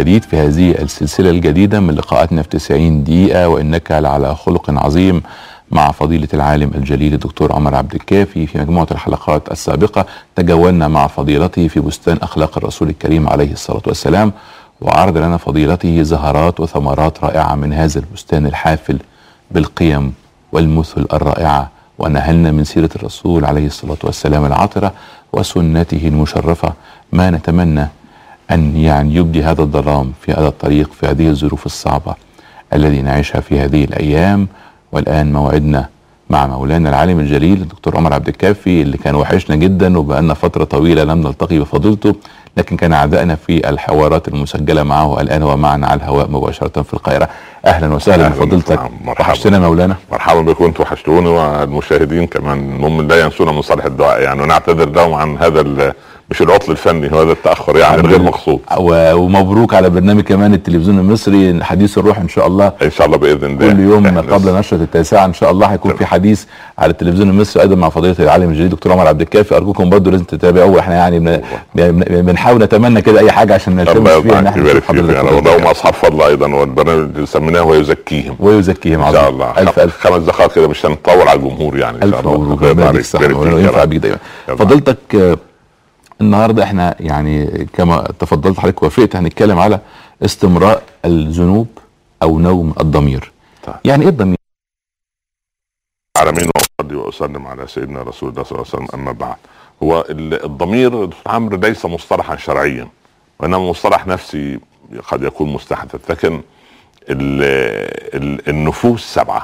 جديد في هذه السلسلة الجديدة من لقاءاتنا في 90 دقيقة وإنك لعلى خلق عظيم مع فضيلة العالم الجليل الدكتور عمر عبد الكافي في مجموعة الحلقات السابقة تجولنا مع فضيلته في بستان أخلاق الرسول الكريم عليه الصلاة والسلام وعرض لنا فضيلته زهرات وثمرات رائعة من هذا البستان الحافل بالقيم والمثل الرائعة ونهلنا من سيرة الرسول عليه الصلاة والسلام العطرة وسنته المشرفة ما نتمنى أن يعني يبدي هذا الظلام في هذا الطريق في هذه الظروف الصعبة الذي نعيشها في هذه الأيام والآن موعدنا مع مولانا العالم الجليل الدكتور عمر عبد الكافي اللي كان وحشنا جدا وبقالنا فترة طويلة لم نلتقي بفضيلته لكن كان أعدائنا في الحوارات المسجلة معه الآن هو معنا على الهواء مباشرة في القاهرة أهلا وسهلا بفضيلتك وحشتنا مولانا مرحبا بكم انتم وحشتوني والمشاهدين كمان المهم لا ينسونا من صالح الدعاء يعني ونعتذر لهم عن هذا مش العطل الفني هو هذا التاخر يعني غير مقصود ومبروك على برنامج كمان التلفزيون المصري حديث الروح ان شاء الله ان شاء الله باذن الله كل يوم قبل نشره التاسعه ان شاء الله هيكون في حديث على التلفزيون المصري ايضا مع فضيله العالم الجديد دكتور عمر عبد الكافي ارجوكم برضه لازم تتابعوا احنا يعني بنحاول نتمنى كده اي حاجه عشان نلتمس فيها ان احنا يبارك فيك يعني وهم اصحاب فضل ايضا والبرنامج اللي سميناه ويزكيهم ويزكيهم ان شاء الله الف الف خمس دقائق كده مش هنطول على الجمهور يعني ان شاء الله الف مبروك ينفع بيك دايما فضيلتك النهارده احنا يعني كما تفضلت حضرتك وافقت هنتكلم على استمراء الذنوب او نوم الضمير طيب. يعني ايه الضمير على مين واصلي واسلم على سيدنا رسول الله صلى الله عليه وسلم اما بعد هو الضمير عمرو ليس مصطلحا شرعيا وانما مصطلح نفسي قد يكون مستحدث لكن ال ال النفوس سبعه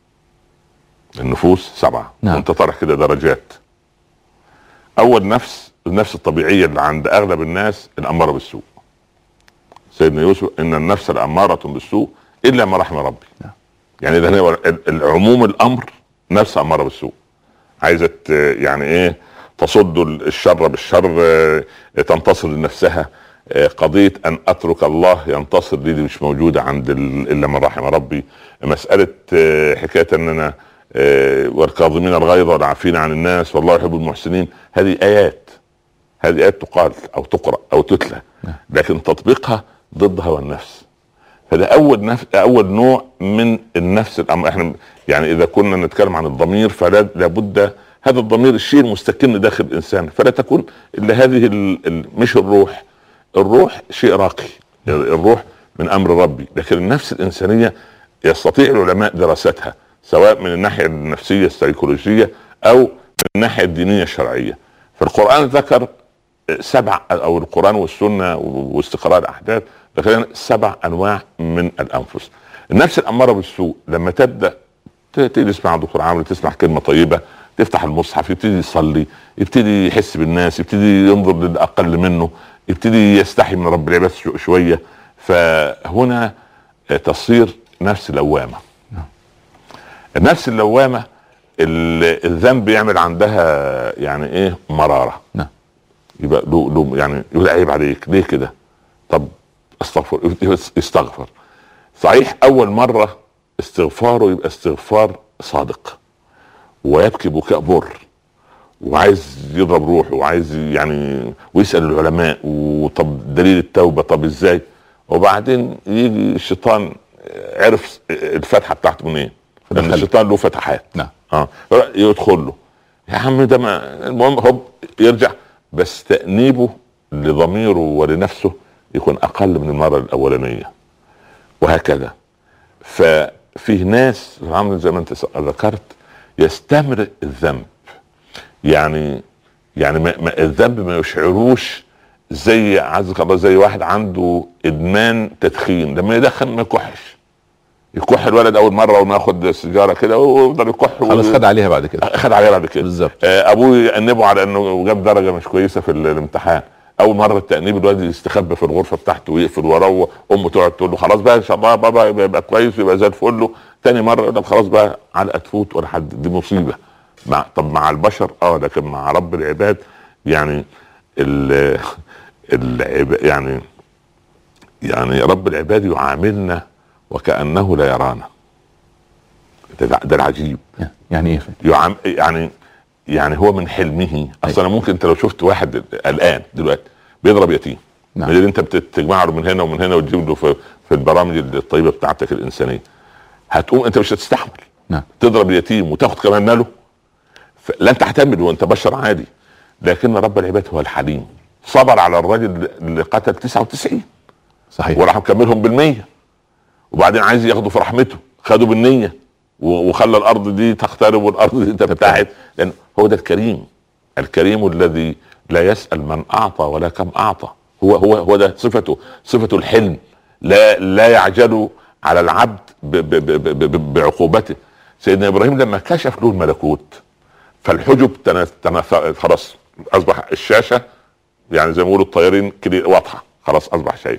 النفوس سبعه نعم. وانت طرح كده درجات اول نفس النفس الطبيعيه اللي عند اغلب الناس الاماره بالسوء سيدنا يوسف ان النفس الاماره بالسوء الا ما رحم ربي نعم. يعني اذا هو العموم الامر نفس اماره بالسوء عايزه يعني ايه تصد الشر بالشر تنتصر لنفسها قضيه ان اترك الله ينتصر دي, دي مش موجوده عند الا من رحم ربي مساله حكايه ان انا والكاظمين الغيظ والعافين عن الناس والله يحب المحسنين هذه ايات هذه ايات تقال او تقرا او تتلى نعم. لكن تطبيقها ضد هوى النفس فده اول نفس اول نوع من النفس الأمر احنا يعني اذا كنا نتكلم عن الضمير فلا لابد هذا الضمير الشيء المستكن داخل الانسان فلا تكون الا هذه مش الروح الروح شيء راقي نعم. الروح من امر ربي لكن النفس الانسانيه يستطيع العلماء دراستها سواء من الناحيه النفسيه السيكولوجيه او من الناحيه الدينيه الشرعيه فالقران ذكر سبع او القران والسنه واستقراء الاحداث ذكر سبع انواع من الانفس النفس الاماره بالسوء لما تبدا تيجي تسمع دكتور عمرو تسمع كلمه طيبه تفتح المصحف يبتدي يصلي يبتدي يحس بالناس يبتدي ينظر للاقل منه يبتدي يستحي من رب العباد شويه فهنا تصير نفس لوامه النفس اللوامه الذنب يعمل عندها يعني ايه مراره نعم يبقى له له يعني يقول عيب عليك ليه كده طب استغفر يستغفر صحيح اول مره استغفاره يبقى استغفار صادق ويبكي بكاء بر وعايز يضرب روحه وعايز يعني ويسال العلماء وطب دليل التوبه طب ازاي وبعدين يجي الشيطان عرف الفتحه بتاعته منين لان الشيطان له فتحات نعم اه يدخل له يا عم ده ما المهم هوب يرجع بس تأنيبه لضميره ولنفسه يكون أقل من المرة الأولانية وهكذا ففيه ناس عامل زي ما انت ذكرت يستمر الذنب يعني يعني ما ما الذنب ما يشعروش زي عزك الله زي واحد عنده ادمان تدخين لما يدخن ما يكحش يكح الولد اول مره وما ياخد سيجاره كده ويفضل يكح خلاص خد عليها بعد كده خد عليها بعد كده بالظبط آه ابوه يأنبه على انه جاب درجه مش كويسه في الامتحان اول مره التأنيب الولد يستخبى في الغرفه بتاعته ويقفل وراه وامه تقعد تقول له خلاص بقى ان شاء الله بابا يبقى كويس ويبقى زي الفل له تاني مره يقول لك خلاص بقى علقه تفوت ولا حد دي مصيبه مع طب مع البشر اه لكن مع رب العباد يعني ال العب يعني يعني رب العباد يعاملنا وكانه لا يرانا ده, ده العجيب يعني ايه يعام يعني يعني هو من حلمه اصلا ممكن انت لو شفت واحد الان دلوقتي بيضرب يتيم نعم. من اللي انت بتجمع له من هنا ومن هنا وتجيب له في, في البرامج الطيبه بتاعتك الانسانيه هتقوم انت مش هتستحمل نعم تضرب اليتيم وتاخد كمان ماله ف- لن تعتمد وانت بشر عادي لكن رب العباد هو الحليم صبر على الرجل اللي قتل 99 صحيح وراح مكملهم بالمية وبعدين عايز ياخدوا في رحمته خدوا بالنية و- وخلى الارض دي تقترب والارض دي تبتعد لان هو ده الكريم الكريم الذي لا يسأل من اعطى ولا كم اعطى هو هو هو ده صفته صفته الحلم لا لا يعجل على العبد ب- ب- ب- ب- ب- بعقوبته سيدنا ابراهيم لما كشف له الملكوت فالحجب تنا- تنا- خلاص اصبح الشاشه يعني زي ما بيقولوا الطيارين كده واضحه خلاص اصبح شايف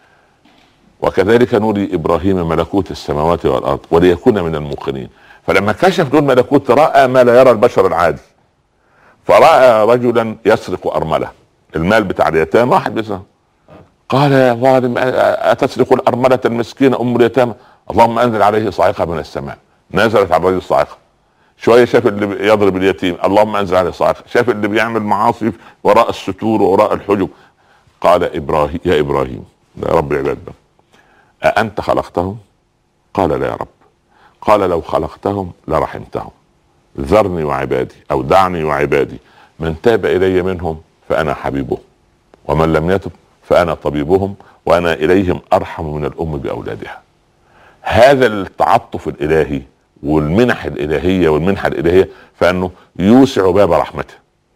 وكذلك نوري ابراهيم ملكوت السماوات والارض وليكون من الموقنين فلما كشف له الملكوت راى ما لا يرى البشر العادي فراى رجلا يسرق ارمله المال بتاع اليتامى واحد بيسرق قال يا ظالم أ- اتسرق الارمله المسكينه ام اليتامى اللهم انزل عليه صاعقه من السماء نزلت على الرجل صاعقه شويه شاف اللي يضرب اليتيم اللهم انزل عليه صاعقه شاف اللي بيعمل معاصي وراء الستور وراء الحجب قال ابراهيم يا ابراهيم يا رب العباد بقى. أأنت خلقتهم؟ قال لا يا رب قال لو خلقتهم لرحمتهم ذرني وعبادي أو دعني وعبادي من تاب إلي منهم فأنا حبيبهم ومن لم يتب فأنا طبيبهم وأنا إليهم أرحم من الأم بأولادها هذا التعطف الإلهي والمنح الإلهية والمنحة الإلهية فأنه يوسع باب رحمته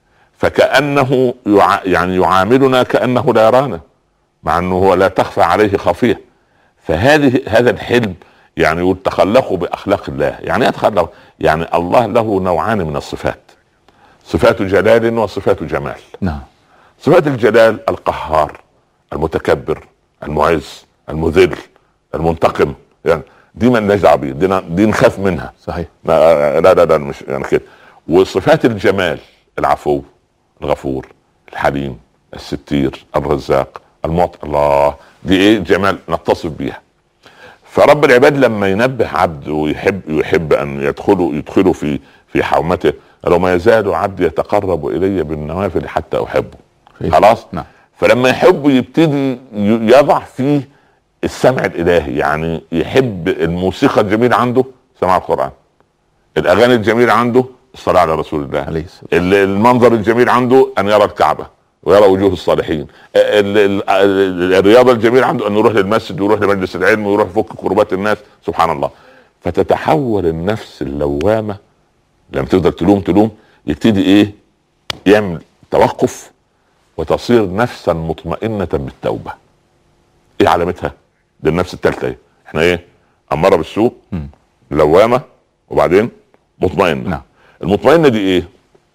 فكأنه يع... يعني يعاملنا كأنه لا يرانا مع أنه هو لا تخفى عليه خافية فهذه هذا الحلم يعني يقول تخلقوا باخلاق الله يعني ايه تخلقوا يعني الله له نوعان من الصفات صفات جلال وصفات جمال نعم صفات الجلال القهار المتكبر المعز المذل المنتقم يعني دي ما لناش دعوه بيه دي, دي نخاف منها صحيح لا لا لا, لا مش يعني كده وصفات الجمال العفو الغفور الحليم الستير الرزاق المعطي الله دي ايه جمال نتصف بيها فرب العباد لما ينبه عبد ويحب يحب ان يدخلوا يدخلوا في في حومته لو ما يزال عبدي يتقرب الي بالنوافل حتى احبه صحيح. خلاص نعم فلما يحب يبتدي ي- يضع فيه السمع الالهي يعني يحب الموسيقى الجميله عنده سماع القران الاغاني الجميله عنده الصلاه على رسول الله عليه الصلاة ال- المنظر الجميل عنده ان يرى الكعبه ويرى وجوه الصالحين ال- ال- ال- الرياضه الجميله عنده انه يروح للمسجد ويروح لمجلس العلم ويروح يفك كربات الناس سبحان الله فتتحول النفس اللوامه لما تفضل تلوم تلوم يبتدي ايه يعمل توقف وتصير نفسا مطمئنه بالتوبه ايه علامتها دي النفس الثالثه ايه احنا ايه اماره بالسوء مم. لوامه وبعدين مطمئنه نعم المطمئنه دي ايه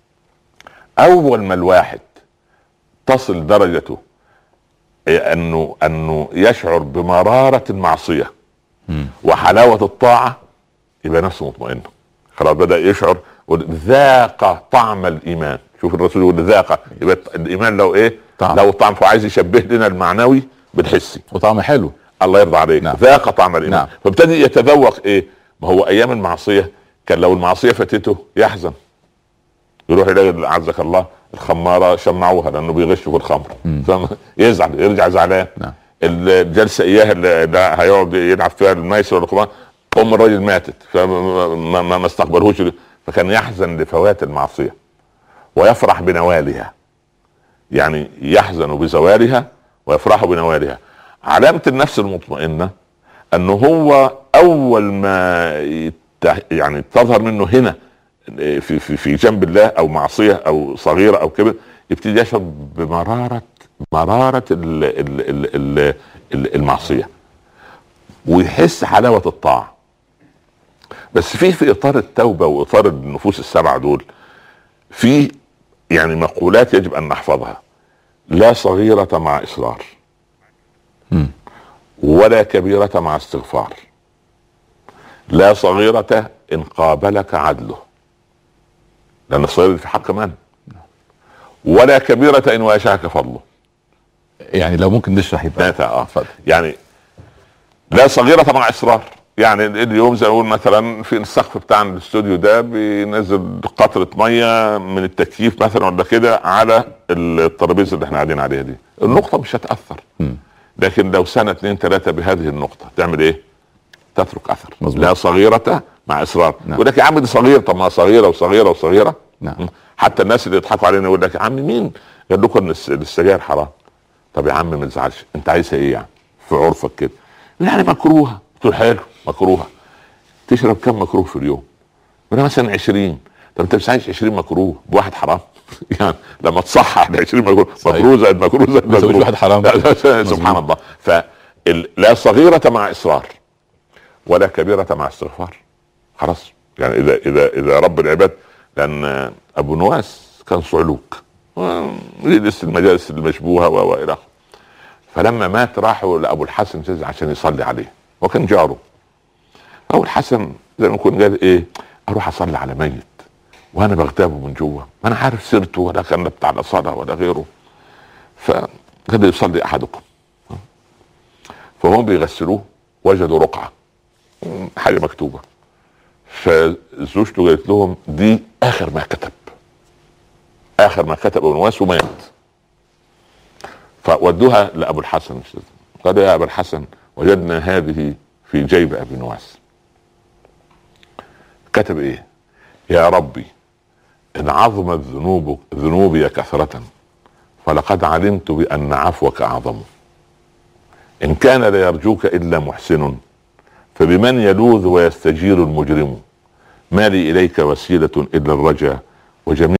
اول ما الواحد تصل درجته إيه انه انه يشعر بمراره المعصيه مم. وحلاوه الطاعه يبقى نفسه مطمئنه خلاص بدا يشعر ذاق طعم الايمان شوف الرسول يقول ذاق يبقى الايمان لو ايه طعم. لو طعم فعايز يشبه لنا المعنوي بالحسي وطعم حلو الله يرضى عليك نعم. ذاق طعم الايمان نعم. فابتدي يتذوق ايه ما هو ايام المعصيه كان لو المعصيه فاتته يحزن يروح يلاقي عزك الله الخماره شمعوها لانه بيغشوا في الخمر مم. فاهم؟ يزعل يرجع زعلان نعم الجلسه اياها اللي اللي هيقعد يلعب فيها الميسر والقمار ام الراجل ماتت فما ما, ما, ما استقبلهوش فكان يحزن لفوات المعصيه ويفرح بنوالها يعني يحزن بزوالها ويفرح بنوالها علامه النفس المطمئنه انه هو اول ما يت- يعني تظهر منه هنا في في في جنب الله او معصيه او صغيره او كبر يبتدي يشعر بمراره مراره ال ال ال ال ال المعصيه ويحس حلاوه الطاعه بس في في اطار التوبه واطار النفوس السبعه دول في يعني مقولات يجب ان نحفظها لا صغيره مع اصرار مم. ولا كبيرة مع استغفار لا صغيرة إن قابلك عدله لأن الصغيرة دي في حق من ولا كبيرة إن واشاك فضله يعني لو ممكن نشرح يبقى ثلاثة اه اتفضل يعني لا صغيرة مع إصرار يعني اليوم زي ما نقول مثلا في السقف بتاع الاستوديو ده بينزل قطرة مية من التكييف مثلا ولا كده على الترابيزة اللي احنا قاعدين عليها دي النقطه مش هتاثر مم. لكن لو سنه اثنين ثلاثه بهذه النقطه تعمل ايه؟ تترك اثر مظبوط. لا صغيره مع اصرار نعم. يقول لك يا عم دي صغيره طب ما صغيره وصغيره وصغيره نعم حتى الناس اللي يضحكوا علينا يقول لك يا عم مين قال لكم ان الس- السجاير حرام طب يا عم ما تزعلش انت عايزها ايه يعني في عرفك كده يعني مكروهه قلت له حلو مكروهه تشرب كم مكروه في اليوم؟ انا مثلا 20 طب انت مش عايش 20 مكروه بواحد حرام يعني لما تصحح ل 20 مكروه صحيح. مكروه زائد مكروه زائد ما تقولش مكروه واحد حرام. لا، لا، سبحان مظبوط. الله فلا صغيره مع اصرار ولا كبيره مع استغفار خلاص يعني اذا اذا اذا رب العباد لان ابو نواس كان صعلوك يجلس المجالس المشبوهه و- والى اخره فلما مات راحوا لابو الحسن جز عشان يصلي عليه وكان جاره ابو الحسن زي ما يكون قال ايه اروح اصلي على ميت وانا بغتابه من جوه ما انا عارف سيرته ولا كان بتاع الصلاه ولا غيره فقال يصلي احدكم فهم بيغسلوه وجدوا رقعه حاجه مكتوبه فزوجته قالت لهم دي اخر ما كتب اخر ما كتب ابو نواس ومات فودوها لابو الحسن قالوا يا ابا الحسن وجدنا هذه في جيب ابي نواس كتب ايه يا ربي ان عظمت ذنوبك ذنوبي كثرة فلقد علمت بان عفوك اعظم ان كان لا يرجوك الا محسن فبمن يلوذ ويستجير المجرم ما لي اليك وسيله الا الرجا وجميع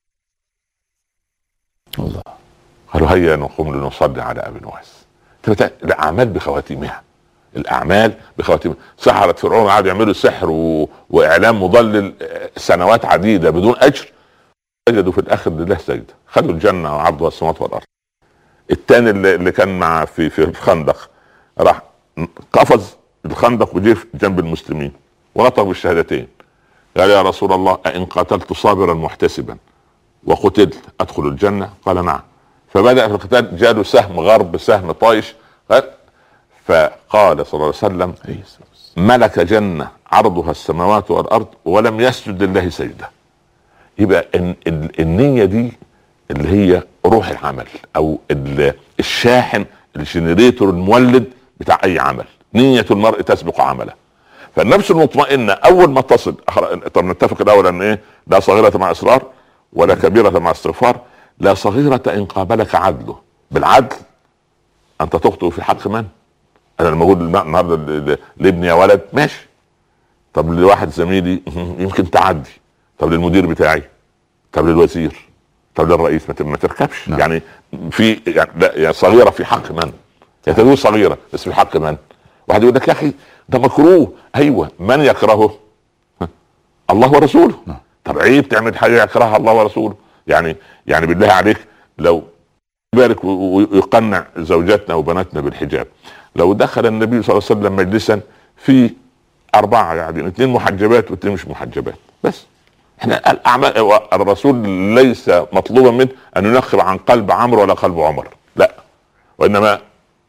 الله قالوا هيا نقوم لنصلي على ابي نواس تبت- الاعمال بخواتيمها الاعمال بخواتيمها سحرة فرعون قعدوا يعملوا سحر و... واعلام مضلل آه، سنوات عديده بدون اجر سجدوا في الاخر لله سجده خدوا الجنه وعرضها السماوات والارض الثاني اللي, اللي كان مع في في الخندق راح قفز الخندق وجه جنب المسلمين ونطق بالشهادتين قال يا رسول الله أئن قتلت صابرا محتسبا وقتلت أدخل الجنة قال نعم فبدأ في القتال جاله سهم غرب سهم طايش قال فقال صلى الله عليه وسلم عليه الصلاة والسلام. ملك جنة عرضها السماوات والأرض ولم يسجد لله سجدة يبقى ال- ال- النية دي اللي هي روح العمل أو ال- الشاحن الجنريتور المولد بتاع أي عمل نية المرء تسبق عمله فالنفس المطمئنة أول ما تصل أخر- طب نتفق الأول أن إيه لا صغيرة مع إصرار ولا كبيرة مع استغفار لا صغيرة إن قابلك عدله بالعدل أنت تخطئ في حق من؟ أنا لما أقول النهارده ل- ل- لابني يا ولد ماشي طب لواحد زميلي يمكن تعدي طب للمدير بتاعي طب للوزير طب للرئيس ما ت- ما تركبش نعم. يعني في يعني, لا يعني صغيره في حق من؟ يعني تقول صغيره بس في حق من؟ واحد يقول لك يا اخي ده مكروه ايوه من يكرهه؟ ها؟ الله ورسوله نعم. طب عيب تعمل حاجه يكرهها الله ورسوله يعني يعني بالله عليك لو يبارك و- و- ويقنع زوجاتنا وبناتنا بالحجاب لو دخل النبي صلى الله عليه وسلم مجلسا في أربعة يعني اثنين محجبات واثنين مش محجبات بس احنا الأعمال الرسول ليس مطلوبا منه أن ينخب عن قلب عمرو ولا قلب عمر لا وإنما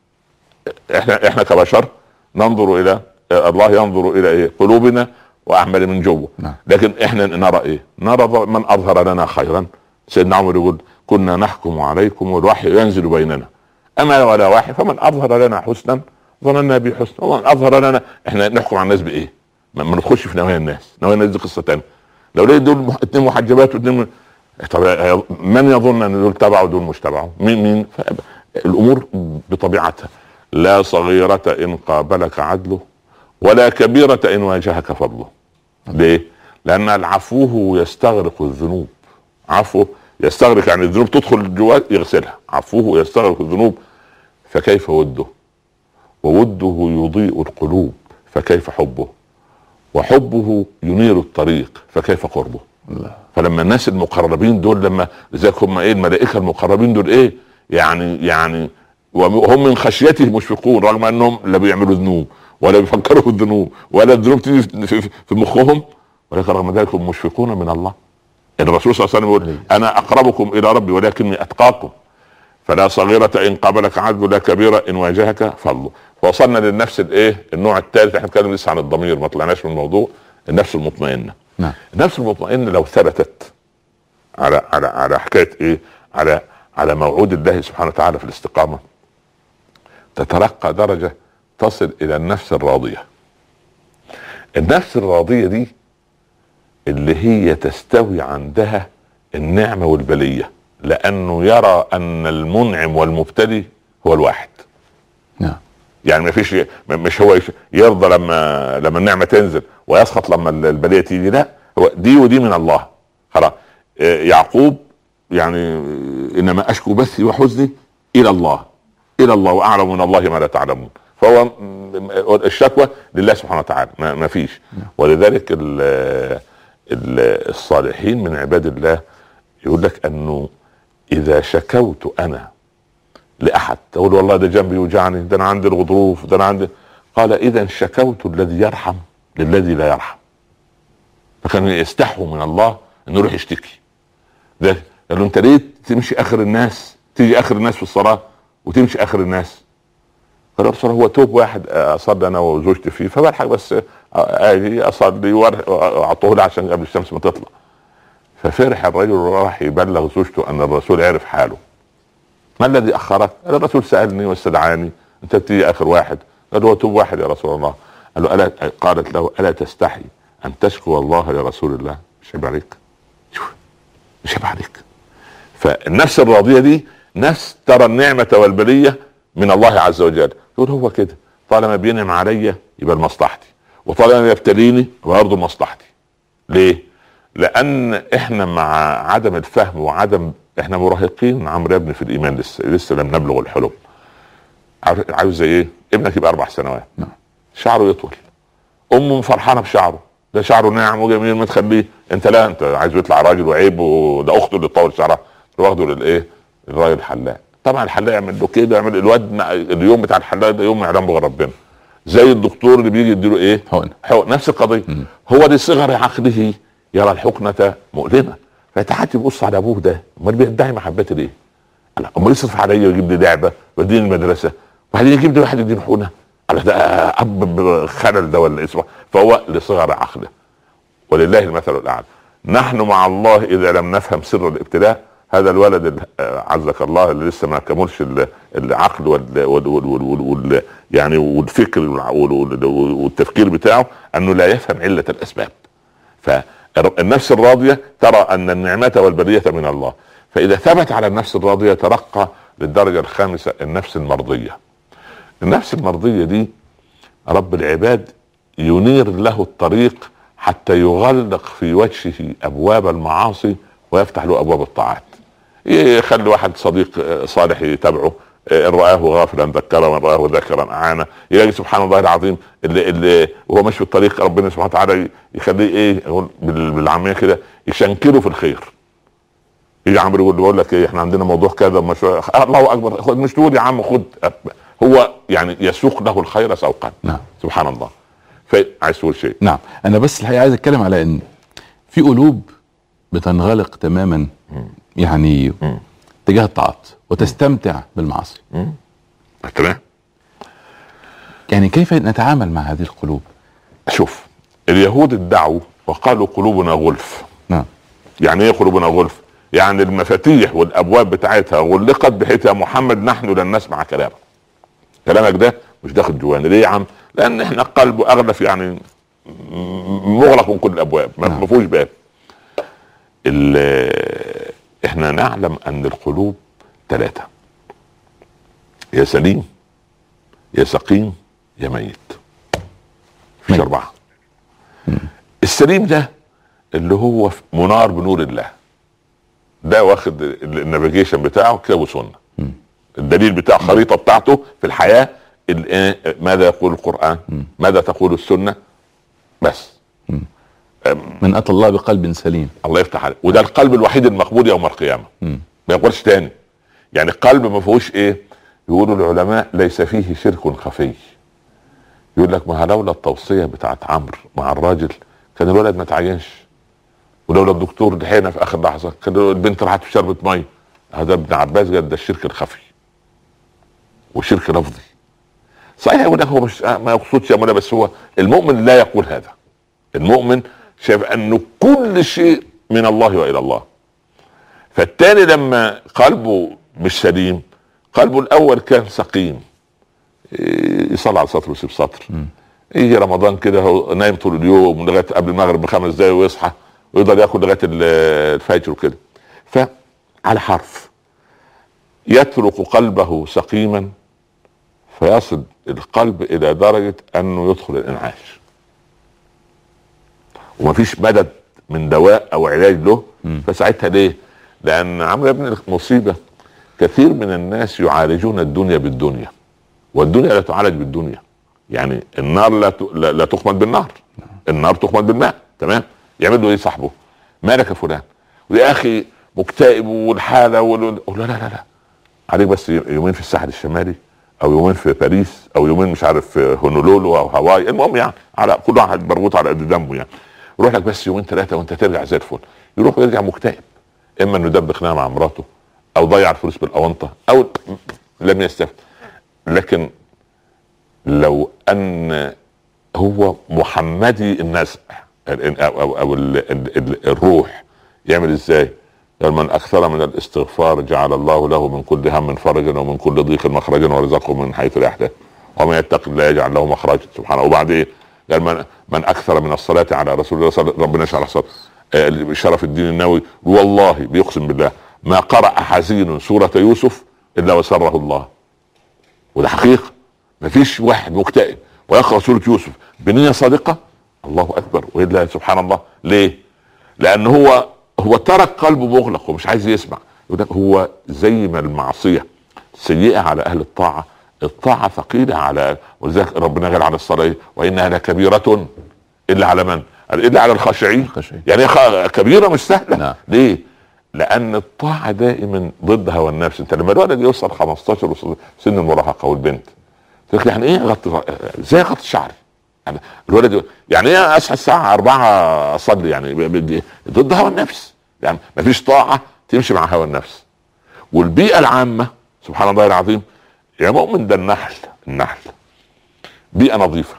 احنا احنا كبشر ننظر إلى الله ينظر إلى إيه قلوبنا وأعمال من جوه نعم. لكن احنا نرى إيه نرى من أظهر لنا خيرا سيدنا عمر يقول كنا نحكم عليكم والوحي ينزل بيننا أما ولا وحي فمن أظهر لنا حسنا ظننا به حسنا ومن أظهر لنا احنا نحكم على الناس بإيه ما ما ندخلش في نوايا الناس نوايا الناس دي قصة تانية لو لقيت دول مح- اتنين محجبات واتنين م- طب من يظن ان دول تبعوا ودول مش تبعوا مين مين ف- الامور بطبيعتها لا صغيرة ان قابلك عدله ولا كبيرة ان واجهك فضله ليه؟ لان العفو يستغرق الذنوب عفو يستغرق يعني الذنوب تدخل جواه يغسلها عفوه يستغرق الذنوب فكيف وده ووده يضيء القلوب فكيف حبه وحبه ينير الطريق فكيف قربه الله فلما الناس المقربين دول لما لذلك هم ايه الملائكه المقربين دول ايه يعني يعني وهم من خشيته مشفقون رغم انهم لا بيعملوا ذنوب ولا بيفكروا في الذنوب ولا الذنوب تيجي في- في, في مخهم ولكن رغم ذلك هم مشفقون من الله الرسول صلى الله عليه وسلم يقول انا اقربكم الى ربي ولكني اتقاكم فلا صغيرة إن قابلك عدل ولا كبيرة إن واجهك فضل وصلنا للنفس الإيه النوع الثالث احنا بنتكلم لسه عن الضمير ما طلعناش من الموضوع النفس المطمئنة نعم النفس المطمئنة لو ثبتت على على على حكاية إيه على على موعود الله سبحانه وتعالى في الاستقامه تترقى درجه تصل الى النفس الراضيه النفس الراضيه دي اللي هي تستوي عندها النعمه والبليه لانه يرى ان المنعم والمبتلي هو الواحد نعم يعني ما فيش مش هو يرضى لما لما النعمه تنزل ويسخط لما البليه تيجي لا هو دي ودي من الله خلاص يعقوب يعني انما اشكو بثي وحزني الى الله الى الله واعلم من الله ما لا تعلمون فهو الشكوى لله سبحانه وتعالى ما فيش ولذلك الصالحين من عباد الله يقول لك انه اذا شكوت انا لاحد تقول والله ده جنبي يوجعني ده انا عندي الغضروف ده انا عندي قال اذا شكوت الذي يرحم للذي لا يرحم فكانوا يستحوا من الله انه يروح يشتكي ده قال له انت ليه تمشي اخر الناس تيجي اخر الناس في الصلاه وتمشي اخر الناس قال له بصراحه هو توب واحد اصلي انا وزوجتي فيه فبلحق بس اجي اصلي واعطوه له عشان قبل الشمس ما تطلع ففرح الرجل وراح يبلغ زوجته ان الرسول عرف حاله ما الذي اخرك؟ قال الرسول سالني واستدعاني انت بتيجي اخر واحد قال هو توب واحد يا رسول الله قال له ألا قالت له الا تستحي ان تشكو الله لرسول الله مش عيب عليك شوف مش عيب عليك فالنفس الراضيه دي نفس ترى النعمه والبليه من الله عز وجل تقول هو كده طالما بينعم عليا يبقى لمصلحتي وطالما يبتليني يبقى برضه لمصلحتي ليه؟ لان احنا مع عدم الفهم وعدم احنا مراهقين عمرو ابني في الايمان لسه لسه لم نبلغ الحلم عاوز زي ايه؟ ابنك يبقى اربع سنوات نعم. شعره يطول امه فرحانه بشعره ده شعره ناعم وجميل ما تخليه انت لا انت عايزه يطلع راجل وعيب وده اخته اللي تطول شعرها واخده للايه؟ للراجل الحلاق طبعا الحلاق يعمل له كده يعمل الواد اليوم بتاع الحلاق ده يوم يعلم بغير ربنا زي الدكتور اللي بيجي يديله ايه؟ حقن حقن نفس القضيه مم. هو لصغر عقله يرى الحقنه مؤلمه فيتحدى يبص على ابوه ده امال بيدعي محبتي ليه؟ لا امال يصرف عليا ويجيب لي لعبه ويديني المدرسه وبعدين يجيب لي واحد يديني حقنه على ده اب خلل ده ولا اسمه فهو لصغر عقله ولله المثل الاعلى نحن مع الله اذا لم نفهم سر الابتلاء هذا الولد اللي عزك الله اللي لسه ما كملش ال- العقل وال, وال, وال, وال, وال يعني والفكر وال- وال- والتفكير بتاعه انه لا يفهم عله الاسباب فالنفس الراضيه ترى ان النعمه والبريه من الله فاذا ثبت على النفس الراضيه ترقى للدرجه الخامسه النفس المرضيه النفس المرضيه دي رب العباد ينير له الطريق حتى يغلق في وجهه ابواب المعاصي ويفتح له ابواب الطاعات يخلي واحد صديق صالح يتابعه ان رآه غافلا ذكره وان رآه ذاكرا أعانه يلاقي سبحان الله العظيم اللي, اللي وهو ماشي في الطريق ربنا سبحانه وتعالى يخليه ايه يقول بال- بالعاميه كده يشنكله في الخير يجي عمرو يقول بقول لك ايه احنا عندنا موضوع كذا مشروع الله اكبر خد مش تقول يا عم خد هو يعني يسوق له الخير سوقا نعم سبحان الله فعايز تقول شيء نعم انا بس الحقيقه عايز اتكلم على ان في قلوب بتنغلق تماما يعني مم. تجاه الطاعات وتستمتع بالمعاصي مم. تمام يعني كيف نتعامل مع هذه القلوب شوف اليهود ادعوا وقالوا قلوبنا غلف نعم يعني ايه قلوبنا غلف يعني المفاتيح والابواب بتاعتها غلقت بحيث يا محمد نحن لن نسمع كلامك كلامك ده مش داخل جوانا ليه يا عم لان احنا قلبه اغلف يعني م- مغلق من كل الابواب ما نعم. ما فيهوش باب ال- احنا نعلم ان القلوب ثلاثه يا سليم يا سقيم يا ميت مفيش ميت. اربعه السليم ده اللي هو في منار بنور الله ده واخد ال- النافيجيشن بتاعه كتاب وسنه مم. الدليل بتاع الخريطه بتاعته في الحياه ال- إيه، ماذا يقول القران مم. ماذا تقول السنه بس مم. أم، من اتى الله بقلب سليم الله يفتح عليك وده القلب الوحيد المقبول يوم القيامه مم. ما يقولش تاني يعني قلب ما فيهوش ايه يقولوا العلماء ليس فيه شرك خفي يقول لك ما لولا التوصيه بتاعت عمرو مع الراجل كان الولد ما تعينش ولولا الدكتور لحقنا في اخر لحظه كان البنت راحت في شربة ميه هذا ابن عباس قال ده الشرك الخفي وشرك لفظي صحيح يقول لك هو مش ما يقصدش يا مولانا بس هو المؤمن لا يقول هذا المؤمن شايف انه كل شيء من الله والى الله فالتاني لما قلبه مش سليم قلبه الاول كان سقيم إيه، يصلي على سطر ويسيب سطر يجي رمضان كده هو نايم طول اليوم لغايه قبل المغرب بخمس دقايق ويصحى ويفضل ياكل لغايه ال- الفجر وكده فعلى حرف يترك قلبه سقيما فيصل القلب الى درجه انه يدخل الانعاش ومفيش مدد من دواء او علاج له مم. فساعتها ليه؟ لان عمرو يا ابني المصيبه كثير من الناس يعالجون الدنيا بالدنيا والدنيا لا تعالج بالدنيا يعني النار لا ت- لا, لا تخمد بالنار النار تخمد بالماء تمام يعمل له ايه صاحبه مالك يا فلان ويا اخي مكتئب والحاله وال... لا لا لا لا عليك بس يومين في الساحل الشمالي او يومين في باريس او يومين مش عارف في هونولولو او هاواي المهم يعني على كل واحد مربوط على قد دمه يعني يروح لك بس يومين ثلاثه وانت ترجع زي الفل يروح ويرجع مكتئب اما انه يدبر خناقه مع مراته او ضيع الفلوس بالاونطه او لم يستفد لكن لو ان هو محمدي النزع ال- او او, أو ال ال ال الروح يعمل ازاي؟ قال من اكثر من الاستغفار جعل الله له من كل هم فرجا ومن كل ضيق مخرجا ورزقه من حيث لا يحتاج ومن يتق الله يجعل له مخرجا سبحانه وبعدين قال من من اكثر من الصلاه على رسول الله صلى ربنا يشرح صدره آه، شرف الدين النووي والله بيقسم بالله ما قرأ حزين سورة يوسف إلا وسره الله وده حقيقة مفيش واحد مكتئب ويقرأ سورة يوسف بنية صادقة الله أكبر وإلا سبحان الله ليه؟ لأن هو هو ترك قلبه مغلق ومش عايز يسمع يقول لك هو زي ما المعصية سيئة على أهل الطاعة الطاعة ثقيلة على ولذلك ربنا قال على الصلاة إيه؟ وإنها لكبيرة إلا على من؟ قال إلا على الخاشعين الخاشعين. يعني هي خ- كبيرة مش سهلة نعم. ليه؟ لأن الطاعة دائما ضد هوى النفس أنت لما الولد يوصل 15 وصل سن المراهقة والبنت تقول لك يعني ايه غطي ازاي غطي شعري؟ يعني الولد يقول- يعني ايه اصحى الساعه 4 اصلي يعني ب- ب- ضد هوى النفس يعني مفيش طاعه تمشي مع هوى النفس والبيئه العامه سبحان الله العظيم يا مؤمن ده النحل النحل بيئه نظيفه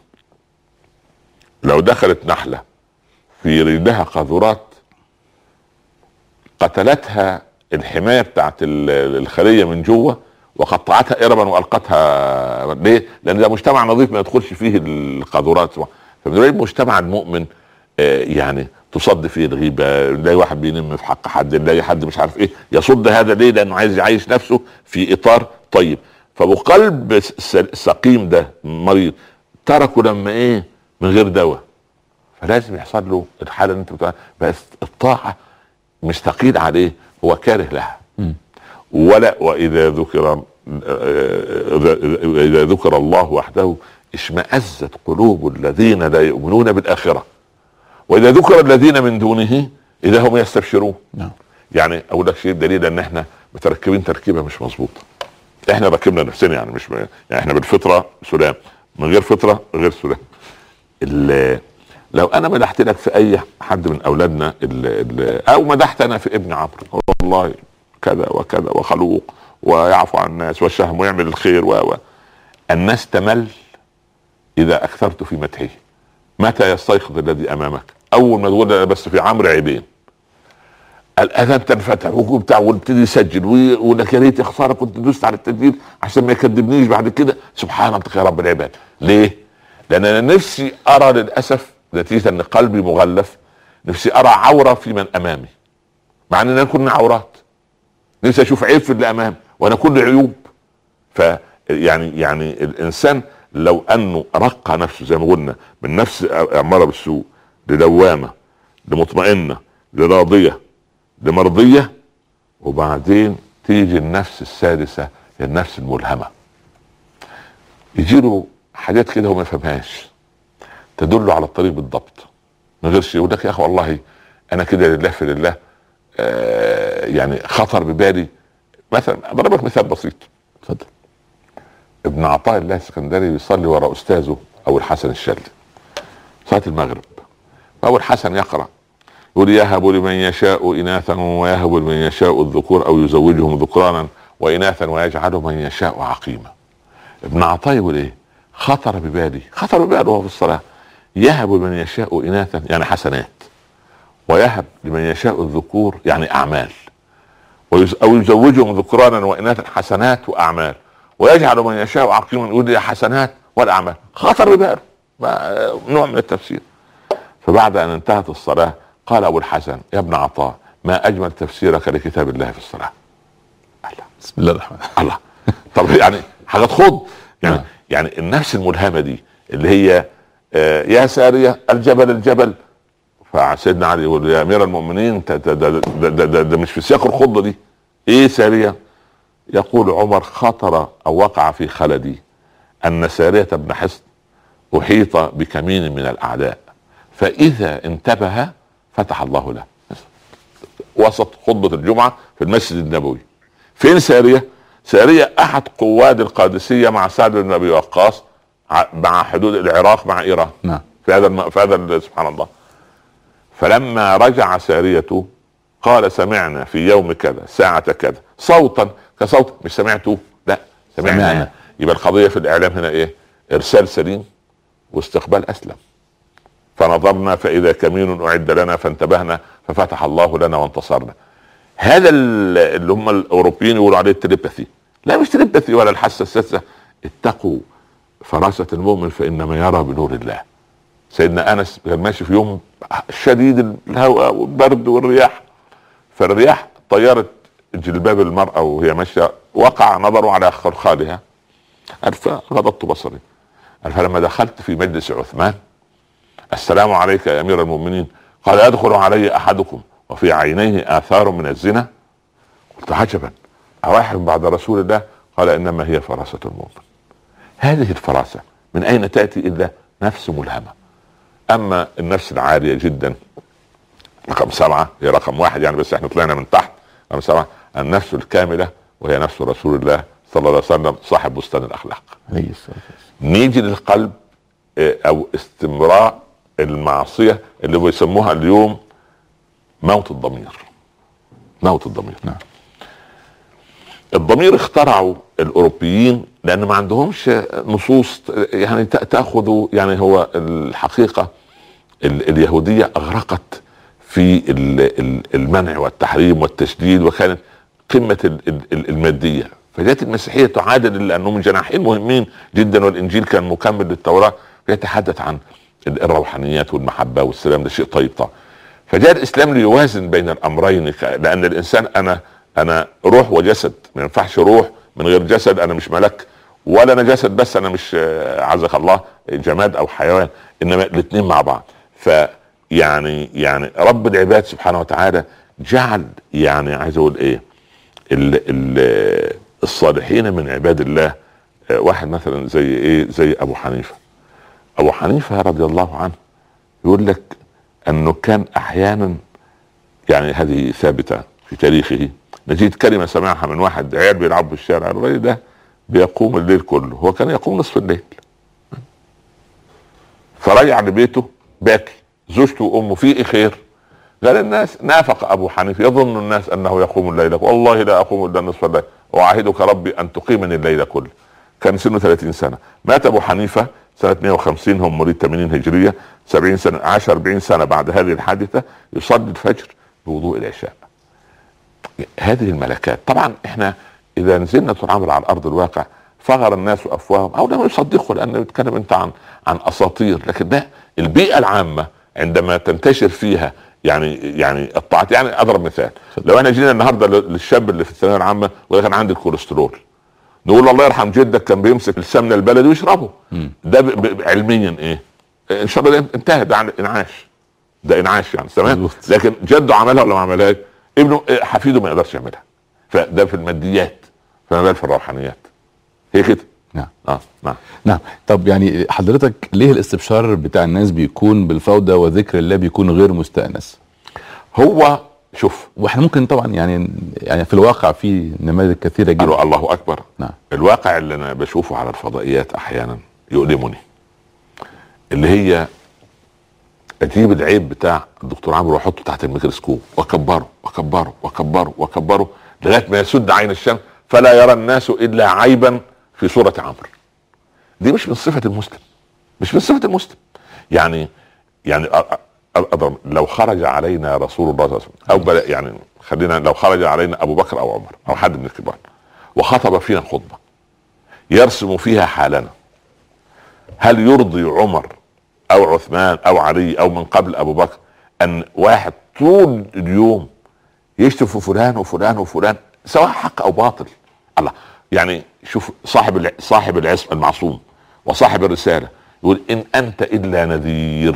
لو دخلت نحله في رجلها قاذورات قتلتها الحمايه بتاعت ال- الخليه من جوه وقطعتها اربا والقتها ليه؟ لان ده مجتمع نظيف ما يدخلش فيه القاذورات فبنلاقي المجتمع المؤمن آه، يعني تصد فيه الغيبه نلاقي واحد بينم في حق حد نلاقي حد مش عارف ايه يصد هذا ليه؟ لانه عايز يعيش نفسه في اطار طيب فبقلب الس- السقيم ده مريض تركه لما ايه؟ من غير دواء فلازم يحصل له الحاله اللي انت بتقولها بس الطاعه مش ثقيل عليه هو كاره لها مم. ولا واذا ذكر اذا ذكر الله وحده اشمأزت قلوب الذين لا يؤمنون بالاخره واذا ذكر الذين من دونه اذا هم يستبشرون نعم يعني اقول لك شيء دليل ان احنا متركبين تركيبه مش مظبوطه احنا ركبنا نفسنا يعني مش يعني احنا بالفطره سلام من غير فطره غير سلام ال- لو انا مدحت لك في اي حد من اولادنا ال ال او مدحت انا في ابن عمرو والله كذا وكذا وخلوق ويعفو عن الناس والشهم ويعمل الخير و و الناس تمل اذا اكثرت في مدحه متى يستيقظ الذي امامك اول ما تقول أنا بس في عمرو عيبين الاذان تنفتح وبتاع ويبتدي يسجل وي- ويقول لك يا ريت يا خساره كنت دوست على التسجيل عشان ما يكذبنيش بعد كده سبحان انت يا رب العباد ليه؟ لان انا نفسي ارى للاسف نتيجه ان قلبي مغلف نفسي ارى عوره في من امامي مع اننا كنا عورات نفسي اشوف عيب في اللي امامي وانا كل عيوب ف يعني يعني الانسان لو انه رقى نفسه زي ما قلنا من نفس اماره بالسوء لدوامه لمطمئنه لراضيه لمرضيه وبعدين تيجي النفس السادسه هي النفس الملهمه يجيله حاجات كده هو ما يفهمهاش تدل على الطريق بالضبط من غير شيء يقول لك يا اخي والله انا كده لله في لله آه يعني خطر ببالي مثلا اضرب لك مثال بسيط اتفضل ابن عطاء الله السكندري يصلي وراء استاذه ابو الحسن الشاذلي صلاه المغرب فابو الحسن يقرا يقول يهب لمن يشاء اناثا ويهب لمن يشاء الذكور او يزوجهم ذكرانا واناثا ويجعل من يشاء عقيما ابن عطاء يقول ايه خطر ببالي خطر بباله وهو في الصلاه يهب لمن يشاء اناثا يعني حسنات ويهب لمن يشاء الذكور يعني اعمال ويز- او يزوجهم ذكرانا واناثا حسنات واعمال ويجعل من يشاء عقيما يقول لي حسنات والاعمال خطر بباله ما- نوع من التفسير فبعد ان انتهت الصلاه قال ابو الحسن يا ابن عطاء ما اجمل تفسيرك لكتاب الله في الصلاه الله بسم الله الرحمن الرحيم الله طب يعني حاجه تخض يعني نعم. يعني النفس الملهمه دي اللي هي آه، يا ساريه الجبل الجبل فسيدنا علي يقول يا امير المؤمنين ده, ده, ده, ده, ده, ده, ده مش في سياق الخضه دي ايه ساريه يقول عمر خطر او وقع في خلدي ان ساريه بن حصن احيط بكمين من الاعداء فاذا انتبه فتح الله له وسط خطبه الجمعه في المسجد النبوي فين ساريه؟ ساريه احد قواد القادسيه مع سعد بن ابي وقاص ع- مع حدود العراق مع ايران نعم في هذا الم... في هذا ال- سبحان الله فلما رجع سارية قال سمعنا في يوم كذا ساعة كذا صوتا كصوت مش سمعته لا سمعنا, سمعنا. سمعنا. يبقى القضية في الإعلام هنا إيه إرسال سليم واستقبال أسلم فنظرنا فإذا كمين أعد لنا فانتبهنا ففتح الله لنا وانتصرنا هذا ال- اللي هم الأوروبيين يقولوا عليه التليباثي لا مش تليباثي ولا الحاسة السادسة اتقوا فراسة المؤمن فإنما يرى بنور الله سيدنا انس كان ماشي في يوم شديد الهواء والبرد والرياح فالرياح طيرت جلباب المرأة وهي ماشية وقع نظره على خلخالها قال فغضضت بصري قال فلما دخلت في مجلس عثمان السلام عليك يا امير المؤمنين قال يدخل علي احدكم وفي عينيه اثار من الزنا قلت عجبا اواحد بعد رسول الله قال انما هي فراسة المؤمن هذه الفراسة من اين تاتي الا نفس ملهمه اما النفس العاليه جدا رقم سبعه هي رقم واحد يعني بس احنا طلعنا من تحت رقم سبعه النفس الكامله وهي نفس رسول الله صلى الله عليه وسلم صاحب بستان الاخلاق عليه الصلاه والسلام نيجي للقلب آه، او استمراء المعصيه اللي بيسموها اليوم موت الضمير موت الضمير نعم. الضمير اخترعوا الاوروبيين لان ما عندهمش نصوص يعني تا- تاخذ يعني هو الحقيقه ال- اليهوديه اغرقت في ال- ال- المنع والتحريم والتشديد وكانت قمه ال- ال- الماديه فجاءت المسيحيه تعادل لانه من جناحين مهمين جدا والانجيل كان مكمل للتوراه يتحدث عن ال- الروحانيات والمحبه والسلام ده شيء طيب طبعا فجاء الاسلام ليوازن بين الامرين ك- لان الانسان انا انا روح وجسد ما ينفعش روح من غير جسد انا مش ملك ولا انا جسد بس انا مش آه، عزك الله جماد او حيوان انما الاثنين مع بعض فيعني يعني رب العباد سبحانه وتعالى جعل يعني عايز اقول ايه ال ال الصالحين من عباد الله آه، واحد مثلا زي ايه زي ابو حنيفه ابو حنيفه رضي الله عنه يقول لك انه كان احيانا يعني هذه ثابته في تاريخه نجد كلمه سمعها من واحد عيال بيلعبوا في الشارع الراجل ده بيقوم الليل كله هو كان يقوم نصف الليل فرجع لبيته باكي زوجته وامه في ايه خير قال الناس نافق ابو حنيفه يظن الناس انه يقوم الليل والله لا اقوم الا نصف الليل واعهدك ربي ان تقيمني الليل كله كان سنه 30 سنه مات ابو حنيفه سنه 150 هم مواليد 80 هجريه 70 سنه عاش 40 سنه بعد هذه الحادثه يصلي الفجر بوضوء العشاء هذه الملكات طبعا احنا اذا نزلنا طول عمر على ارض الواقع فغر الناس افواههم او لم يصدقوا لان بيتكلم انت عن عن اساطير لكن ده البيئه العامه عندما تنتشر فيها يعني يعني الطاعات يعني اضرب مثال لو انا جينا النهارده للشاب اللي في الثانويه العامه وقال كان عندي الكوليسترول نقول الله يرحم جدك كان بيمسك السمنه البلدي ويشربه مم. ده ب- ب- علميا ايه؟ ان شاء الله ده انتهى ده عن- انعاش ده انعاش يعني تمام مظبوط. لكن جده عملها ولا ما عملهاش ابنه إيه، حفيده ما يقدرش يعملها فده في الماديات فما بال في الروحانيات هي كده نعم اه نعم نعم طب يعني حضرتك ليه الاستبشار بتاع الناس بيكون بالفوضى وذكر الله بيكون غير مستأنس هو شوف واحنا ممكن طبعا يعني يعني في الواقع في نماذج كثيره جدا قالوا الله اكبر نعم الواقع اللي انا بشوفه على الفضائيات احيانا يؤلمني اللي هي اجيب العيب بتاع الدكتور عمرو واحطه تحت الميكروسكوب واكبره واكبره واكبره واكبره لغايه ما يسد عين الشمس فلا يرى الناس الا عيبا في صوره عمرو دي مش من صفه المسلم مش من صفه المسلم يعني يعني أ- أ- أضرب لو خرج علينا رسول الله صلى الله عليه وسلم او بل- يعني خلينا لو خرج علينا ابو بكر او عمر او حد من الكبار وخطب فينا خطبه يرسم فيها حالنا هل يرضي عمر او عثمان او علي او من قبل ابو بكر ان واحد طول اليوم يشتم في فلان وفلان وفلان سواء حق او باطل الله يعني شوف صاحب الع- صاحب العصم المعصوم وصاحب الرساله يقول ان انت الا نذير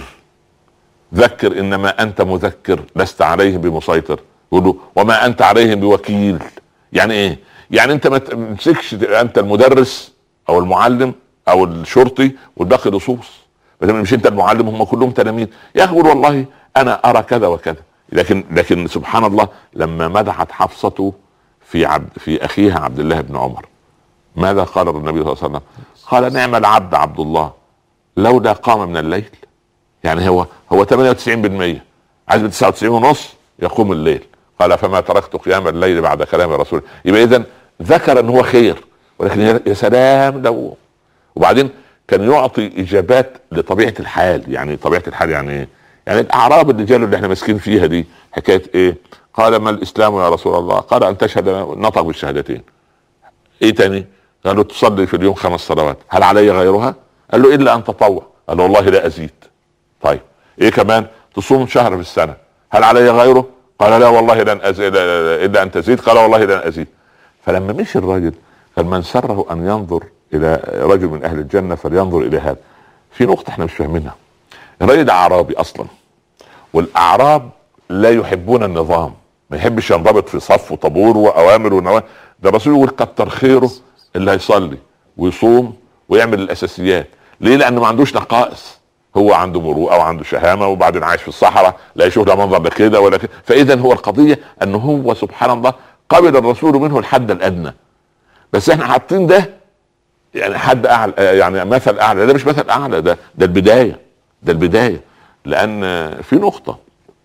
ذكر انما انت مذكر لست عليهم بمسيطر يقول له وما انت عليهم بوكيل يعني ايه يعني انت ما تمسكش انت المدرس او المعلم او الشرطي والباقي لصوص ما مش انت المعلم هم كلهم تلاميذ يا اخي قول والله انا ارى كذا وكذا لكن لكن سبحان الله لما مدحت حفصه في عبد في اخيها عبد الله بن عمر ماذا قال النبي صلى الله عليه وسلم؟ قال نعم العبد عبد الله لولا قام من الليل يعني هو هو 98% عايز 99 ونص يقوم الليل قال فما تركت قيام الليل بعد كلام الرسول يبقى اذا ذكر ان هو خير ولكن يا يا سلام لو وبعدين كان يعطي اجابات لطبيعه الحال يعني طبيعه الحال يعني ايه؟ يعني الاعراب اللي جاله اللي احنا ماسكين فيها دي حكايه ايه؟ قال ما الاسلام يا رسول الله؟ قال ان تشهد نطق بالشهادتين ايه تاني؟ قال له تصلي في اليوم خمس صلوات هل علي غيرها؟ قال له الا ان تطوع قال له والله لا ازيد طيب ايه كمان؟ تصوم شهر في السنه هل علي غيره؟ قال لا والله لن ازيد الا ان تزيد قال والله لن ازيد فلما مشي الراجل قال من سره ان ينظر الى رجل من اهل الجنه فلينظر الى هذا في نقطه احنا مش فاهمينها الراجل ده اعرابي اصلا والاعراب لا يحبون النظام ما يحبش ينضبط في صف وطابور واوامر ونواهي ده الرسول يقول كتر خيره اللي هيصلي ويصوم ويعمل الاساسيات ليه لانه ما عندوش نقائص هو عنده مروءه وعنده شهامه وبعدين عايش في الصحراء لا يشوف لا منظر لا كده ولا كده فاذا هو القضيه انه هو سبحان الله قبل الرسول منه الحد الادنى بس احنا حاطين ده يعني حد اعلى يعني مثل اعلى ده مش مثل اعلى ده ده البدايه ده البدايه لان في نقطه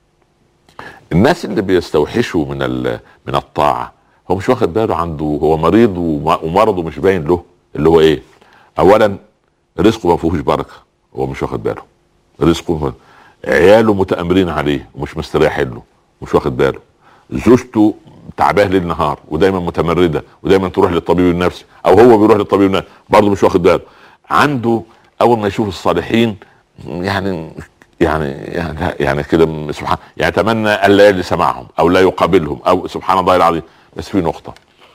الناس اللي بيستوحشوا من ال- من الطاعه هو مش واخد باله عنده هو مريض وم- ومرضه مش باين له اللي هو ايه؟ اولا رزقه ما فيهوش بركه هو مش واخد باله رزقه عياله متامرين عليه ومش مستريحين له مش واخد باله زوجته تعباه ليل نهار ودايما متمرده ودايما تروح للطبيب النفسي او هو بيروح للطبيب النفسي برضه مش واخد باله عنده اول ما يشوف الصالحين يعني يعني يعني, يعني كده سبحان يعني يتمنى الا يجلس معهم او لا يقابلهم او سبحان الله العظيم بس في نقطه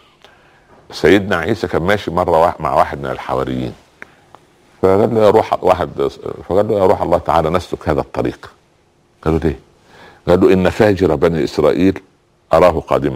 سيدنا عيسى كان ماشي مره واحد مع واحد من الحواريين فقال له يا روح واحد فقال له يا روح الله تعالى نسلك هذا الطريق قال له ليه؟ قال له ان فاجر بني اسرائيل اراه قادما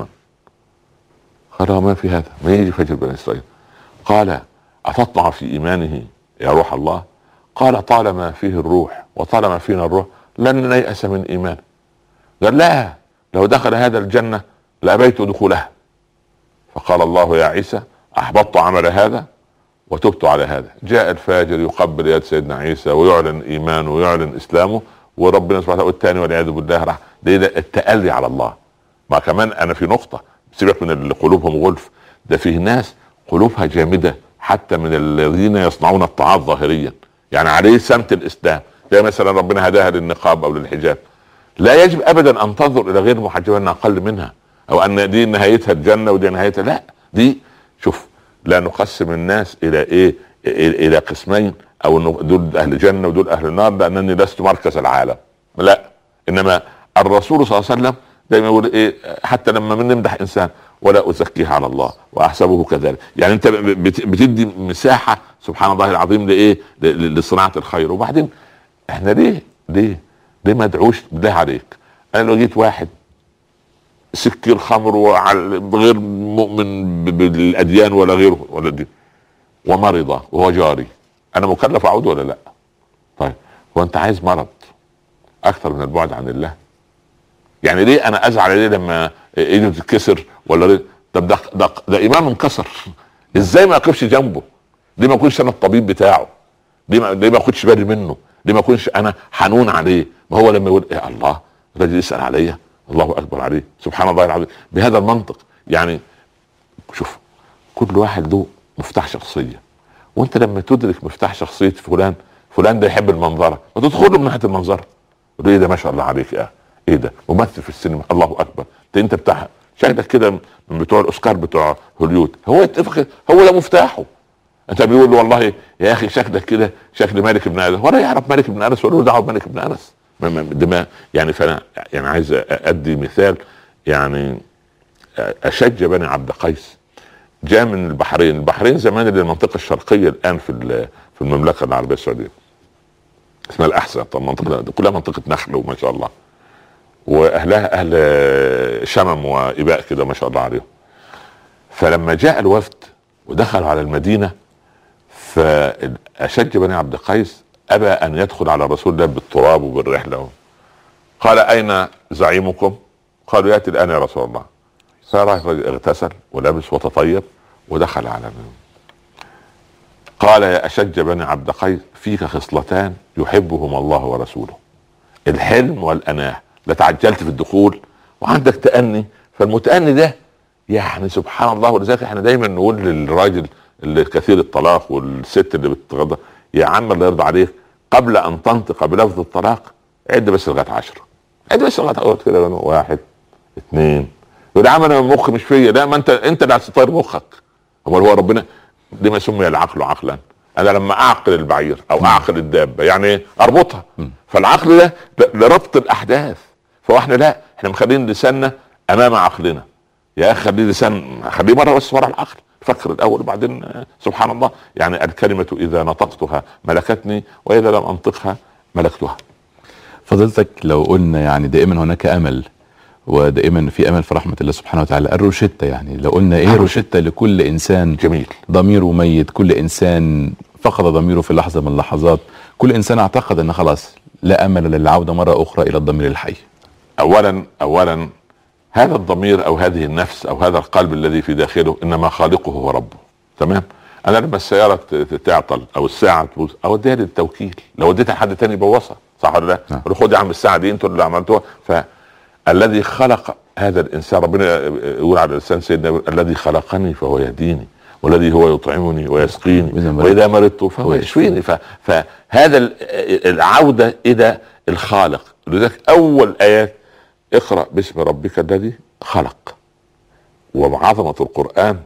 قال ما في هذا ما يجي فاجر بني اسرائيل قال اتطمع في ايمانه يا روح الله قال طالما فيه الروح وطالما فينا الروح لن نيأس من ايمانه قال لا لو دخل هذا الجنه لابيت دخولها فقال الله يا عيسى احبطت عمل هذا وتبت على هذا جاء الفاجر يقبل يد سيدنا عيسى ويعلن ايمانه ويعلن اسلامه وربنا سبحانه وتعالى والثاني والعياذ بالله راح ده, ده التألي على الله ما كمان انا في نقطة سيبك من اللي قلوبهم غلف ده فيه ناس قلوبها جامدة حتى من الذين يصنعون الطاعات ظاهريا يعني عليه سمت الاسلام زي مثلا ربنا هداها للنقاب او للحجاب لا يجب ابدا ان تنظر الى غير محجبه انها اقل منها او ان دي نهايتها الجنه ودي نهايتها لا دي شوف لا نقسم الناس الى ايه الى إلى قسمين او انه دول اهل جنه ودول اهل النار لانني لست مركز العالم لا انما الرسول صلى الله عليه وسلم دايما يقول ايه حتى لما من نمدح انسان ولا ازكيه على الله واحسبه كذلك يعني انت بت- بتدي مساحه سبحان الله العظيم لايه ل- لصناعه الخير وبعدين احنا ليه ليه ليه ما ادعوش بالله عليك انا لو جيت واحد سكر خمر وعل- غير مؤمن ب- بالاديان ولا غيره ولا الدين ومرض وهو جاري انا مكلف اعود ولا لا طيب هو انت عايز مرض اكثر من البعد عن الله يعني ليه انا ازعل ليه لما ايده تتكسر ولا ليه؟ طب ده ده, ده امام انكسر ازاي ما اقفش جنبه ليه ما اكونش انا الطبيب بتاعه ليه ما ليه ما اخدش بالي منه ليه ما اكونش انا حنون عليه ما هو لما يقول يا الله الراجل يسال عليا الله اكبر عليه سبحان الله العظيم بهذا المنطق يعني شوف كل واحد له مفتاح شخصيه وانت لما تدرك مفتاح شخصيه فلان فلان ده يحب المنظره ما تدخل له من ناحيه المنظره له ايه ده ما شاء الله عليك يا ايه ده ممثل في السينما الله اكبر انت انت بتاع شكلك كده من بتوع الاوسكار بتوع هوليود هو يتفق هو ده مفتاحه انت بيقول له والله يا اخي شكلك كده شكل مالك بن انس ولا يعرف مالك بن انس ولا له دعوه بمالك بن انس ما- ما- ده ما- يعني فانا يعني عايز ادي مثال يعني اشج بني عبد قيس جاء من البحرين البحرين زمان اللي المنطقه الشرقيه الان في ال- في المملكه العربيه السعوديه اسمها الاحساء طب منطقه كلها منطقه نخل وما شاء الله واهلها اهل شمم واباء كده ما شاء الله عليهم فلما جاء الوفد ودخلوا على المدينه فاشج بني عبد قيس ابى ان يدخل على رسول الله بالتراب وبالرحله قال اين زعيمكم؟ قالوا ياتي الان يا رسول الله فراح اغتسل ولبس وتطيب ودخل على النبي قال يا اشج بني عبد قيس فيك خصلتان يحبهما الله ورسوله الحلم والاناه لا تعجلت في الدخول وعندك تاني فالمتاني ده يعني سبحان الله ولذلك احنا دايما نقول للراجل اللي كثير الطلاق والست اللي بتتغضى يا عم الله يرضى عليك قبل ان تنطق بلفظ الطلاق عد بس لغايه عشرة عد بس لغايه اقعد كده واحد اثنين يقول يا عم انا مخي مش فيا لا ما انت انت اللي هتطير مخك امال هو ربنا لما سمي العقل عقلا انا لما اعقل البعير او اعقل الدابه يعني إيه؟ اربطها فالعقل ده ل- لربط الاحداث فاحنا لا احنا مخلين لساننا امام عقلنا يا اخي خليه لسان خليه مره بس ورا العقل فكر الاول وبعدين آه، سبحان الله يعني الكلمه اذا نطقتها ملكتني واذا لم انطقها ملكتها فضيلتك لو قلنا يعني دائما هناك امل ودائما في امل في رحمه الله سبحانه وتعالى الروشته يعني لو قلنا ايه روشته لكل انسان جميل ضميره ميت كل انسان فقد ضميره في لحظه من اللحظات كل انسان اعتقد ان خلاص لا امل للعوده مره اخرى الى الضمير الحي اولا اولا هذا الضمير او هذه النفس او هذا القلب الذي في داخله انما خالقه هو ربه تمام انا لما السياره ت- ت- تعطل او الساعه تبوظ اوديها للتوكيل لو اديتها لحد تاني يبوظها صح ولا لا؟ نعم. أقول له خد يا عم الساعه دي انتوا اللي عملتوها فالذي خلق هذا الانسان ربنا يقول على الانسان سيدنا يقول الذي خلقني فهو يهديني والذي هو يطعمني ويسقيني وإذا مرضت واذا مرضت فهو يشفيني ف- فهذا ال- العوده الى الخالق لذلك اول ايات اقرا باسم ربك الذي خلق وعظمه القران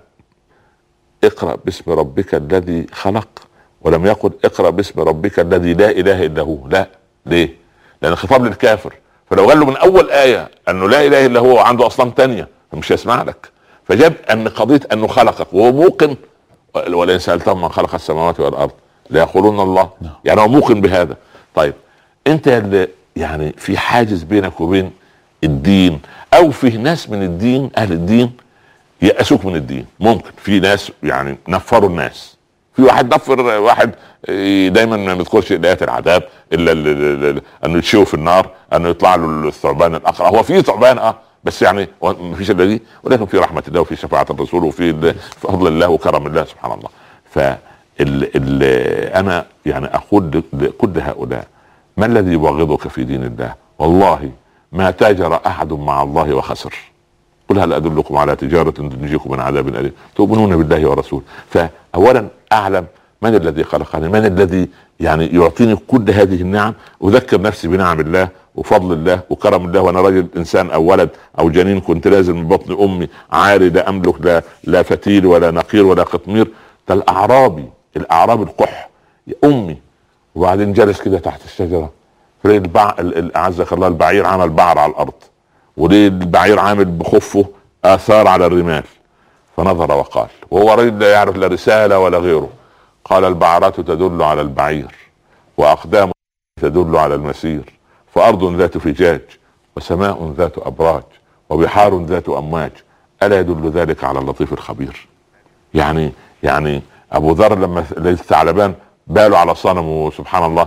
اقرا باسم ربك الذي خلق ولم يقل اقرا باسم ربك الذي لا اله الا هو لا ليه؟ لان الخطاب للكافر فلو قال له من اول ايه انه لا اله الا هو وعنده اصنام تانية مش هيسمع لك فجاب ان قضيه انه خلقك وهو موقن ولئن سالتهم من خلق السماوات والارض ليقولون الله يعني هو موقن بهذا طيب انت اللي يعني في حاجز بينك وبين الدين او في ناس من الدين اهل الدين يأسوك من الدين ممكن في ناس يعني نفروا الناس في واحد نفر واحد إيه، دايما ما بيذكرش ايات العذاب الا ال- ال- ال- انه يتشوي في النار انه يطلع له الثعبان الاقرع هو في ثعبان اه بس يعني هو ما فيش الا دي ولكن في رحمه الله وفي شفاعه الرسول وفي ال- فضل الله وكرم الله سبحان الله ف ال ال انا يعني اقول ل- لكل هؤلاء ما الذي يبغضك في دين الله والله ما تاجر احد مع الله وخسر قل هل ادلكم على تجاره تنجيكم من عذاب اليم تؤمنون بالله ورسوله فاولا اعلم من الذي خلقني من الذي يعني يعطيني كل هذه النعم اذكر نفسي بنعم الله وفضل الله وكرم الله وانا راجل انسان او ولد او جنين كنت لازم من بطن امي عاري لا املك لا لا فتيل ولا نقير ولا قطمير ده الاعرابي الاعرابي القح يا امي وبعدين جلس كده تحت الشجره فلقي البع... ال- ال- اعزك الله البعير عمل بعر على الارض وليه البعير عامل بخفه اثار على الرمال فنظر وقال وهو رجل لا يعرف لا رساله ولا غيره قال البعرات تدل على البعير واقدام تدل على المسير فارض ذات فجاج وسماء ذات ابراج وبحار ذات امواج الا يدل ذلك على اللطيف الخبير يعني يعني ابو ذر لما لقيت الثعلبان باله على صنمه سبحان الله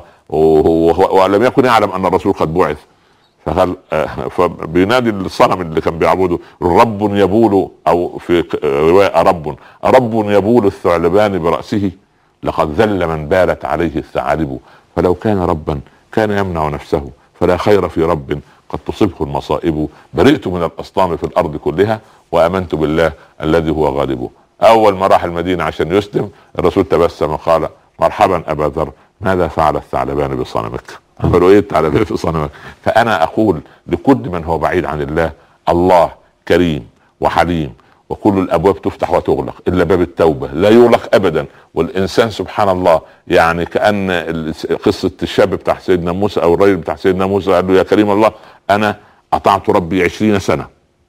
وهو- ولم يكن يعلم ان الرسول قد بعث فقال آه، فبينادي الصنم اللي كان بيعبده رب يبول او في ق- روايه رب رب يبول الثعلبان براسه لقد ذل من بالت عليه الثعالب فلو كان ربا كان يمنع نفسه فلا خير في رب قد تصبه المصائب برئت من الاصنام في الارض كلها وامنت بالله الذي هو غالبه اول ما راح المدينه عشان يسلم الرسول تبسم وقال مرحبا ابا ذر ماذا فعل الثعلبان بصنمك فلويت على في صنمك فانا اقول لكل من هو بعيد عن الله الله كريم وحليم وكل الابواب تفتح وتغلق الا باب التوبه لا يغلق ابدا والانسان سبحان الله يعني كان قصه الشاب بتاع سيدنا موسى او الرجل بتاع سيدنا موسى قال له يا كريم الله انا اطعت ربي عشرين سنه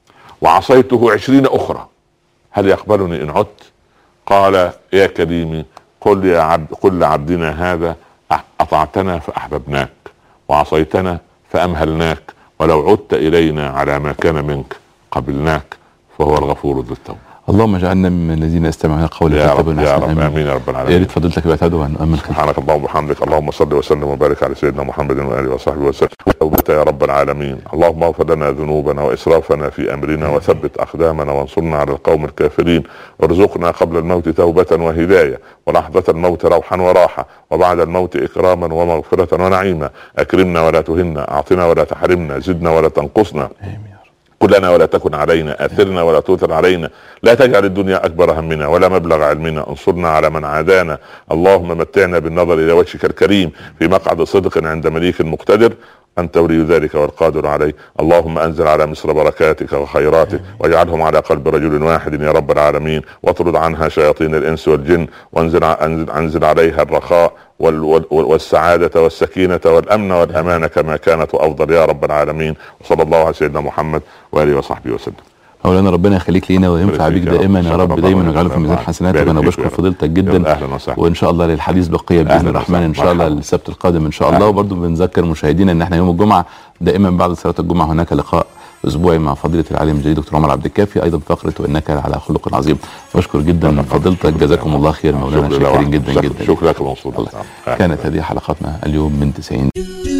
وعصيته عشرين اخرى هل يقبلني ان عدت قال يا كريمي قل يا عبد قل لعبدنا هذا اطعتنا فاحببناك وعصيتنا فامهلناك ولو عدت الينا على ما كان منك قبلناك فهو الغفور ذو التوبه اللهم اجعلنا من الذين يستمعون القول يا رب فيتبعون يا أحسنه. رب امين يا رب يا العالمين ريت فضيلتك بقى تدعو عن امن سبحانك اللهم وبحمدك اللهم صل وسلم وبارك على سيدنا محمد واله وصحبه وسلم توبة يا رب العالمين اللهم اغفر لنا ذنوبنا واسرافنا في امرنا وثبت اقدامنا وانصرنا على القوم الكافرين وارزقنا قبل الموت توبة وهداية ولحظة الموت روحا وراحة وبعد الموت اكراما ومغفرة ونعيما اكرمنا ولا تهنا اعطنا ولا تحرمنا زدنا ولا تنقصنا آمين يا رب. كلنا ولا تكن علينا اثرنا ولا تؤثر علينا لا تجعل الدنيا اكبر همنا ولا مبلغ علمنا انصرنا على من عادانا اللهم متعنا بالنظر الى وجهك الكريم في مقعد صدق عند مليك مقتدر انت ولي ذلك والقادر عليه اللهم انزل على مصر بركاتك وخيراتك واجعلهم على قلب رجل واحد يا رب العالمين واطرد عنها شياطين الانس والجن وانزل انزل, أنزل عليها الرخاء وال وال والسعادة والسكينة والأمن والأمان كما كانت وأفضل يا رب العالمين وصلى الله على سيدنا محمد وآله وصحبه وسلم مولانا ربنا يخليك لينا وينفع يخليك بيك يا رب. دائما يا شكرا رب الله دايما لك. ويجعله في ميزان بارك حسناتك فيك وانا يا بشكر رب. فضيلتك جدا أهلا وسهلا وان شاء الله للحديث بقيه باذن أهلاً الرحمن ان شاء وسهلاً. الله مرحبا. السبت القادم ان شاء الله أهلاً. وبرضه بنذكر مشاهدينا ان احنا يوم الجمعه دائما بعد صلاه الجمعه هناك لقاء اسبوعي مع فضيله العالم الجليل دكتور عمر عبد الكافي ايضا فقره وانك على خلق عظيم بشكر جدا شكراً. فضيلتك شكراً. جزاكم الله خير مولانا شكرا لله شاكرين وحده. جدا شكرا- جدا شكرا لك منصور كانت هذه حلقتنا اليوم من 90